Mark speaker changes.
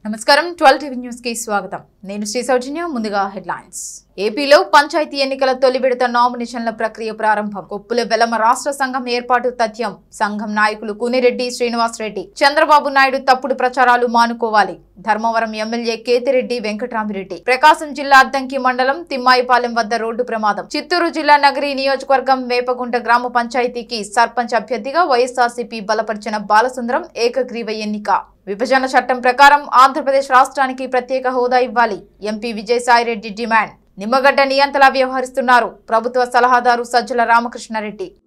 Speaker 1: నమస్కారం twelve TV news కి స్వాగతం నేను శ్రీ సౌజన్య ముందుగా హెడ్లైన్స్ ఏపీలో పంచాయతీ ఎన్నికల తొలి విడత నామినేషన్ల ప్రక్రియ ప్రారంభం కొప్పుల వెలమ రాష్ట్ర సంఘం ఏర్పాటు తథ్యం సంఘం నాయకులు కునిరెడ్డి శ్రీనివాస్ రెడ్డి చంద్రబాబు నాయుడు తప్పుడు ప్రచారాలు మానుకోవాలి ధర్మవరం ఎమ్మెల్యే కేతిరెడ్డి వెంకటరామిరెడ్డి ప్రకాశం జిల్లా అద్దంకి మండలం తిమ్మాయిపాలెం వద్ద రోడ్డు ప్రమాదం చిత్తూరు జిల్లా నగరి నియోజకవర్గం వేపగుంట గ్రామ పంచాయతీకి సర్పంచ్ అభ్యర్థిగా వైఎస్ఆర్సీపీ బలపరిచిన బాలసుందరం ఏకగ్రీవ ఎన్నిక విభజన చట్టం ప్రకారం ఆంధ్రప్రదేశ్ రాష్ట్రానికి ప్రత్యేక హోదా ఇవ్వాలి ఎంపీ విజయసాయిరెడ్డి డిమాండ్ నిమ్మగడ్డ నియంతలా వ్యవహరిస్తున్నారు ప్రభుత్వ సలహాదారు సజ్జల రామకృష్ణారెడ్డి